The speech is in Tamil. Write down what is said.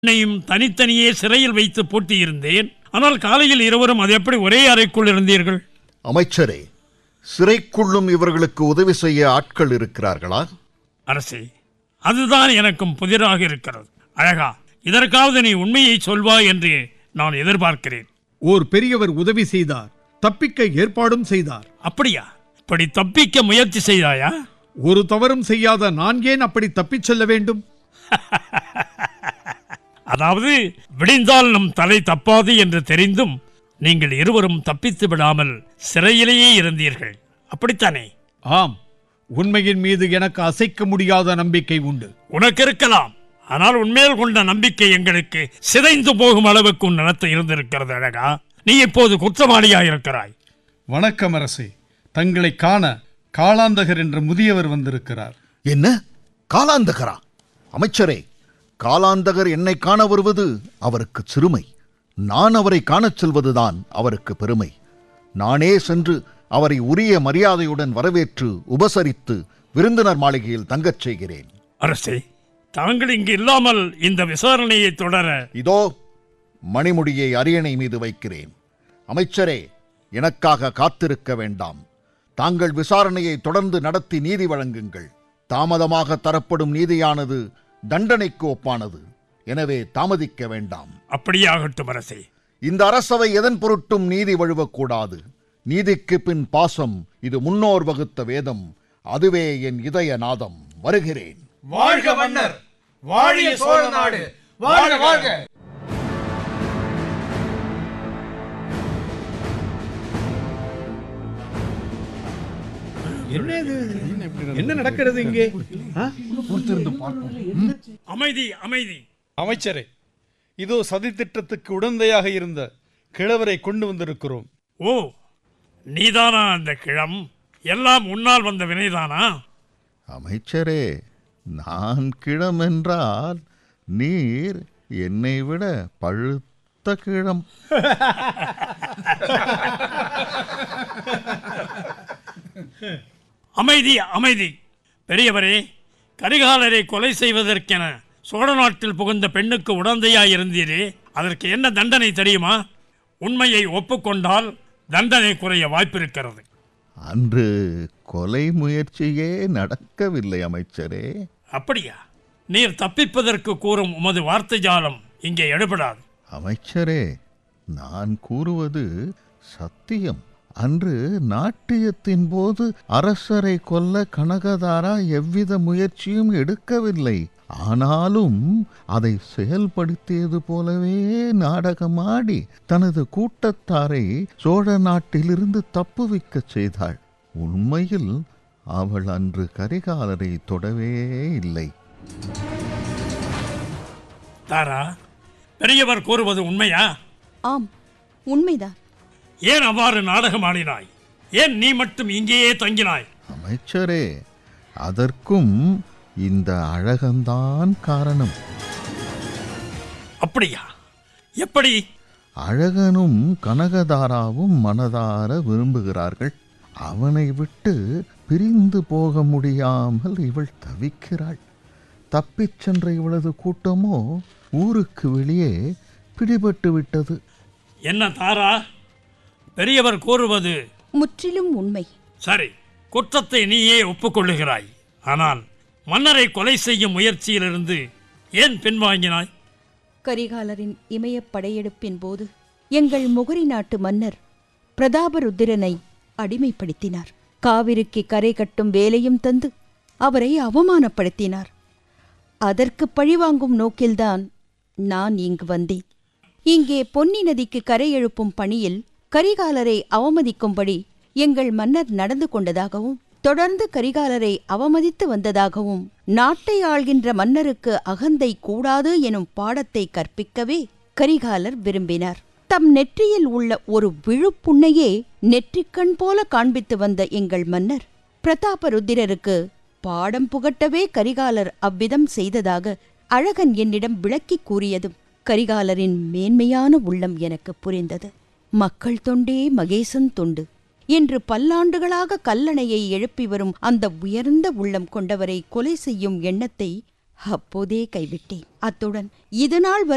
என்னையும் தனித்தனியே சிறையில் வைத்து பூட்டியிருந்தேன் ஆனால் காலையில் இருவரும் அது எப்படி ஒரே அறைக்குள் இருந்தீர்கள் அமைச்சரே சிறைக்குள்ளும் இவர்களுக்கு உதவி செய்ய ஆட்கள் இருக்கிறார்களா அரசே அதுதான் எனக்கும் புதிராக இருக்கிறது அழகா இதற்காவது நீ உண்மையை சொல்வாய் என்று நான் எதிர்பார்க்கிறேன் ஓர் பெரியவர் உதவி செய்தார் தப்பிக்க ஏற்பாடும் செய்தார் அப்படியா இப்படி தப்பிக்க முயற்சி செய்தாயா ஒரு தவறும் செய்யாத நான் ஏன் அப்படி தப்பிச் செல்ல வேண்டும் அதாவது விடிந்தால் நம் தலை தப்பாது என்று தெரிந்தும் நீங்கள் இருவரும் தப்பித்து விடாமல் சிறையிலேயே இருந்தீர்கள் அப்படித்தானே ஆம் உண்மையின் மீது எனக்கு அசைக்க முடியாத நம்பிக்கை உண்டு உனக்கு இருக்கலாம் ஆனால் உன்மேல் கொண்ட நம்பிக்கை எங்களுக்கு சிதைந்து போகும் அளவுக்கு உன் நடத்த இருந்திருக்கிறது அழகா நீ இப்போது குற்றவாளியாக இருக்கிறாய் வணக்கம் அரசே தங்களை காண காளாந்தகர் என்ற முதியவர் வந்திருக்கிறார் என்ன காலாந்தகரா அமைச்சரே காலாந்தகர் என்னை காண வருவது அவருக்கு சிறுமை நான் அவரை காணச் செல்வதுதான் அவருக்கு பெருமை நானே சென்று அவரை உரிய மரியாதையுடன் வரவேற்று உபசரித்து விருந்தினர் மாளிகையில் தங்கச் செய்கிறேன் அரசே தாங்கள் இங்கு இல்லாமல் இந்த விசாரணையை தொடர இதோ மணிமுடியை அரியணை மீது வைக்கிறேன் அமைச்சரே எனக்காக காத்திருக்க வேண்டாம் தாங்கள் விசாரணையை தொடர்ந்து நடத்தி நீதி வழங்குங்கள் தாமதமாக தரப்படும் நீதியானது தண்டனைக்கு ஒப்பானது எனவே தாமதிக்க வேண்டாம் அப்படியாகட்டும் அரசே இந்த அரசவை எதன் பொருட்டும் நீதி வழுவக்கூடாது நீதிக்கு பின் பாசம் இது முன்னோர் வகுத்த வேதம் அதுவே என் இதய நாதம் வருகிறேன் வாழ்க மன்னர் வாழிய சோழ நாடு வாழ்க வாழ்க என்ன இது என்ன நடக்கிறது இங்கே ஆ? அமைதி அமைதி அமைச்சரே இதோ சதித்திட்டத்துக்கு உடந்தையாக இருந்த கிழவரை கொண்டு வந்திருக்கிறோம் ஓ நீதானா அந்த கிழம் எல்லாம் உன்னால் வந்த வினைதானா அமைச்சரே நான் கிழம் என்றால் நீர் என்னை விட பழுத்த கிழம் அமைதி அமைதி பெரியவரே கரிகாலரை கொலை செய்வதற்கென சோழ நாட்டில் புகுந்த பெண்ணுக்கு உடந்தையாய் இருந்தீரே அதற்கு என்ன தண்டனை தெரியுமா உண்மையை ஒப்புக்கொண்டால் தண்டனை குறைய வாய்ப்பிருக்கிறது அன்று கொலை முயற்சியே நடக்கவில்லை அமைச்சரே அப்படியா நீர் தப்பிப்பதற்கு கூறும் உமது வார்த்தை ஜாலம் இங்கே எடுபடாது அமைச்சரே நான் கூறுவது சத்தியம் அன்று நாட்டியத்தின் போது அரசரை கொல்ல கனகதாரா எவ்வித முயற்சியும் எடுக்கவில்லை ஆனாலும் அதை செயல்படுத்தியது போலவே நாடகமாடி தனது கூட்டத்தாரை சோழ நாட்டிலிருந்து தப்புவிக்கச் செய்தாள் உண்மையில் அவள் அன்று கரிகாலரை தொடவே இல்லை தாரா பெரியவர் கூறுவது உண்மையா ஆம் உண்மைதான் ஏன் அவ்வாறு நாடகம் ஆடினாய் ஏன் நீ மட்டும் இங்கேயே தங்கினாய் அமைச்சரே அதற்கும் இந்த அழகந்தான் காரணம் அப்படியா எப்படி அழகனும் கனகதாராவும் மனதார விரும்புகிறார்கள் அவனை விட்டு பிரிந்து போக முடியாமல் இவள் தவிக்கிறாள் தப்பிச் சென்ற இவளது கூட்டமோ ஊருக்கு வெளியே பிடிபட்டு விட்டது என்ன தாரா பெரியவர் கூறுவது முற்றிலும் உண்மை சரி குற்றத்தை நீயே ஒப்புக்கொள்ளுகிறாய் ஆனால் மன்னரை கொலை செய்யும் முயற்சியிலிருந்து ஏன் பின்வாங்கினாய் கரிகாலரின் இமயப் படையெடுப்பின் போது எங்கள் முகரி நாட்டு மன்னர் பிரதாபருத்திரனை அடிமைப்படுத்தினார் காவிரிக்கு கரை கட்டும் வேலையும் தந்து அவரை அவமானப்படுத்தினார் அதற்கு பழிவாங்கும் நோக்கில்தான் நான் இங்கு வந்தேன் இங்கே பொன்னி நதிக்கு கரை எழுப்பும் பணியில் கரிகாலரை அவமதிக்கும்படி எங்கள் மன்னர் நடந்து கொண்டதாகவும் தொடர்ந்து கரிகாலரை அவமதித்து வந்ததாகவும் நாட்டை ஆள்கின்ற மன்னருக்கு அகந்தை கூடாது எனும் பாடத்தை கற்பிக்கவே கரிகாலர் விரும்பினார் தம் நெற்றியில் உள்ள ஒரு விழுப்புண்ணையே நெற்றிக்கண் போல காண்பித்து வந்த எங்கள் மன்னர் பிரதாபருத்திரருக்கு பாடம் புகட்டவே கரிகாலர் அவ்விதம் செய்ததாக அழகன் என்னிடம் விளக்கிக் கூறியதும் கரிகாலரின் மேன்மையான உள்ளம் எனக்கு புரிந்தது மக்கள் தொண்டே மகேசன் தொண்டு என்று பல்லாண்டுகளாக கல்லணையை எழுப்பி வரும் அந்த உயர்ந்த உள்ளம் கொண்டவரை கொலை செய்யும் எண்ணத்தை அப்போதே கைவிட்டேன் அத்துடன் இதுநாள் வரை